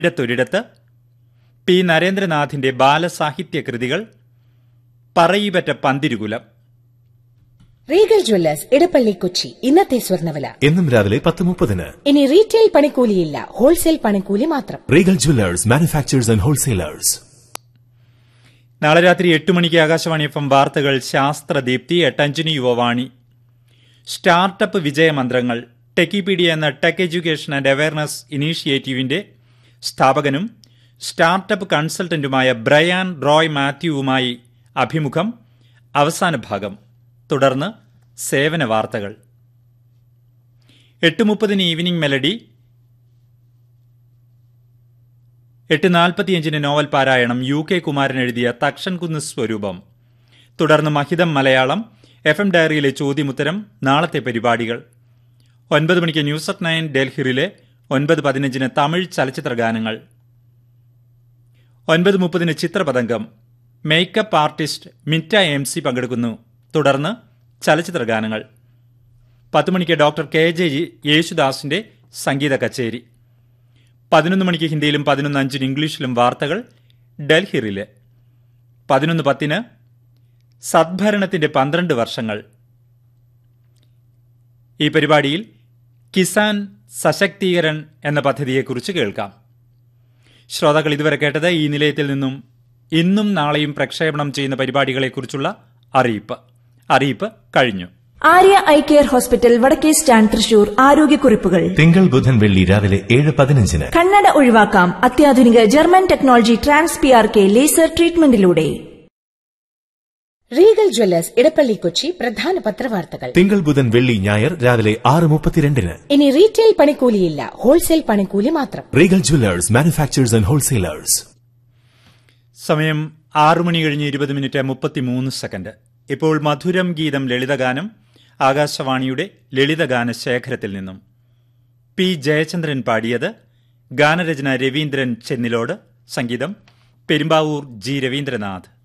ഇടത്തൊരിടത്ത് P നരേന്ദ്രനാഥിന്റെ ബാലസാഹിത്യ കൃതികൾ പറയിപറ്റ പന്തിരുകുലം റീഗൽ ജ്വല്ലേഴ്സ് ഇടപ്പള്ളി കൊച്ചി ഇന്നത്തെ സ്വർണ്ണവില എന്നും രാവിലെ പത്ത് മുപ്പതിന് ഇനി റീറ്റെയിൽ പണിക്കൂലിയില്ല ഹോൾസെയിൽ പണിക്കൂലി മാത്രം Regal jewellers manufacturers and wholesalers നാളെ രാത്രി എട്ട് മണിക്ക് ആകാശവാണി എഫ് എം വാർത്തകൾ ശാസ്ത്രദീപ്തി എട്ടഞ്ചിന് യുവവാണി സ്റ്റാർട്ടപ്പ് വിജയമന്ത്രങ്ങൾ ടെക്കിപീഡിയ എന്ന ടെക് എഡ്യൂക്കേഷൻ ആൻഡ് അവയർനെസ് ഇനീഷ്യേറ്റീവിന്റെ സ്ഥാപകനും സ്റ്റാർട്ടപ്പ് കൺസൾട്ടന്റുമായ ബ്രയാൻ റോയ് മാത്യുവുമായി അഭിമുഖം അവസാന ഭാഗം തുടർന്ന് സേവന വാർത്തകൾ എട്ട് മുപ്പതിന് ഈവനിംഗ് മെലഡി എട്ട് നാൽപ്പത്തിയഞ്ചിന് നോവൽ പാരായണം യു കെ കുമാരൻ എഴുതിയ തക്ഷൻ കുന്ന് സ്വരൂപം തുടർന്ന് മഹിതം മലയാളം എഫ് എം ഡയറിയിലെ ചോദ്യമുത്തരം നാളത്തെ പരിപാടികൾ ഒൻപത് മണിക്ക് ന്യൂസ് അറ്റ് നയൻ ഡൽഹിയിലെ ഒൻപത് പതിനഞ്ചിന് തമിഴ് ചലച്ചിത്ര ഗാനങ്ങൾ ഒൻപത് മുപ്പതിന് Chithrapathangam makeup artist Mitta M C പങ്കെടുക്കുന്നു തുടർന്ന് ചലച്ചിത്ര ഗാനങ്ങൾ പത്ത് മണിക്ക് ഡോക്ടർ കെ ജെ യേശുദാസിന്റെ സംഗീത കച്ചേരി പതിനൊന്ന് മണിക്ക് ഹിന്ദിയിലും പതിനൊന്ന് അഞ്ചിന് ഇംഗ്ലീഷിലും വാർത്തകൾ ഡൽഹിയിലെ പതിനൊന്ന് പത്തിന് സദ്ഭരണത്തിന്റെ പന്ത്രണ്ട് വർഷങ്ങൾ ഈ പരിപാടിയിൽ കിസാൻ സശക്തീകരൺ എന്ന പദ്ധതിയെക്കുറിച്ച് കേൾക്കാം ശ്രോതാക്കൾ ഇതുവരെ കേട്ടത് ഈ നിലയത്തിൽ നിന്നും ഇന്നും നാളെയും പ്രക്ഷേപണം ചെയ്യുന്ന പരിപാടികളെക്കുറിച്ചുള്ള അറിയിപ്പ് അറിയിപ്പ് കഴിഞ്ഞു ആര്യ ഐ കെയർ ഹോസ്പിറ്റൽ വടക്കേ സ്റ്റാൻഡ് തൃശൂർ ആരോഗ്യക്കുറിപ്പുകൾ തിങ്കൾ ബുധൻ വെള്ളി രാവിലെ ഏഴ് പതിനഞ്ചിന് കണ്ണട ഒഴിവാക്കാം അത്യാധുനിക German technology trans P R K laser ട്രീറ്റ്മെന്റിലൂടെ റീഗൽ ജ്വല്ലേഴ്സ് ഇടപ്പള്ളി കൊച്ചി പ്രധാന പത്രവാർത്തകൾ തിങ്കൾ ബുധൻ വെള്ളി ഞായർ രാവിലെ ആറ് മുപ്പത്തിരണ്ടിന് ഇനി റീറ്റെയിൽ പണിക്കൂലിയില്ല ഹോൾസെയിൽ പണിക്കൂലി മാത്രം Regal jewellers manufacturers and wholesalers സമയം ആറു മണി കഴിഞ്ഞ് ഇരുപത് മിനിറ്റ് മുപ്പത്തിമൂന്ന് സെക്കൻഡ് ഇപ്പോൾ മധുരം ഗീതം ലളിതഗാനം ആകാശവാണിയുടെ ലളിതഗാന ശേഖരത്തിൽ നിന്നും പി ജയചന്ദ്രൻ പാടിയത് ഗാനരചന രവീന്ദ്രൻ ചെന്നിലോട് സംഗീതം പെരുമ്പാവൂർ ജി രവീന്ദ്രനാഥ്